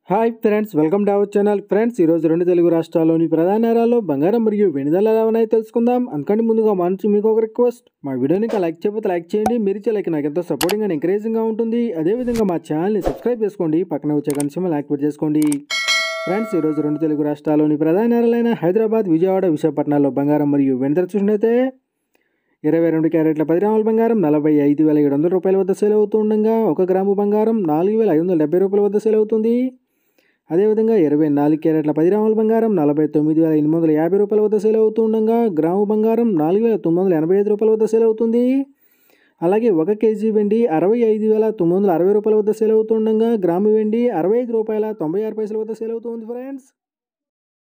hi friends welcome to our channel friends ఈరోజు రెండు తెలుగు రాష్ట్రాల్లోని ప్రధాన నగరాల్లో బంగారం మరియు వెండి ధరలు ఎలా ఉన్నాయో తెలుసుకుందాం అందుకంటే ముందుగా మా నుంచి మీకు ఒక రిక్వెస్ట్ మా వీడియోని ఇంకా లైక్ చేయకపోతే లైక్ చేయండి మీరు ఇచ్చే లైక్ నాకు ఎంతో సపోర్టింగ్ అండ్ ఎంకరేజింగ్గా ఉంటుంది అదేవిధంగా మా ఛానల్ని సబ్స్క్రైబ్ చేసుకోండి పక్కన వచ్చే కన్సూమర్ యాక్టివేట్ చేసుకోండి ఫ్రెండ్స్ ఈరోజు రెండు తెలుగు రాష్ట్రాల్లోని ప్రధాన నగరాలైన హైదరాబాద్ విజయవాడ విశాఖపట్నాల్లో బంగారం మరియు వెండి ధర చూసినట్లయితే ఇరవై రెండు క్యారెట్ల పది గ్రాముల బంగారం నలభై ఐదు వేల ఏడు వందల రూపాయల వద్ద సేల్ అవుతూ ఉండగా ఒక గ్రాము బంగారం నాలుగు వేల ఐదు వందల డెబ్బై రూపాయల వద్ద సేల్ అవుతుంది అదేవిధంగా ఇరవై నాలుగు క్యారెట్ల పది గ్రాముల బంగారం నలభై తొమ్మిది వేల ఎనిమిది వందల యాభై రూపాయల వద్ద సేల్ అవుతూ ఉండగా గ్రాము బంగారం నాలుగు వేల తొమ్మిది వందల ఎనభై ఐదు రూపాయల వద్ద సేల్ అవుతుంది అలాగే ఒక కేజీ వెండి అరవై ఐదు వేల తొమ్మిది వందల అరవై రూపాయల వద్ద సేల్ అవుతుండగా గ్రాము వెండి అరవై ఐదు రూపాయల తొంభై ఆరు పైసల వద్ద సేల్ అవుతుంది ఫ్రెండ్స్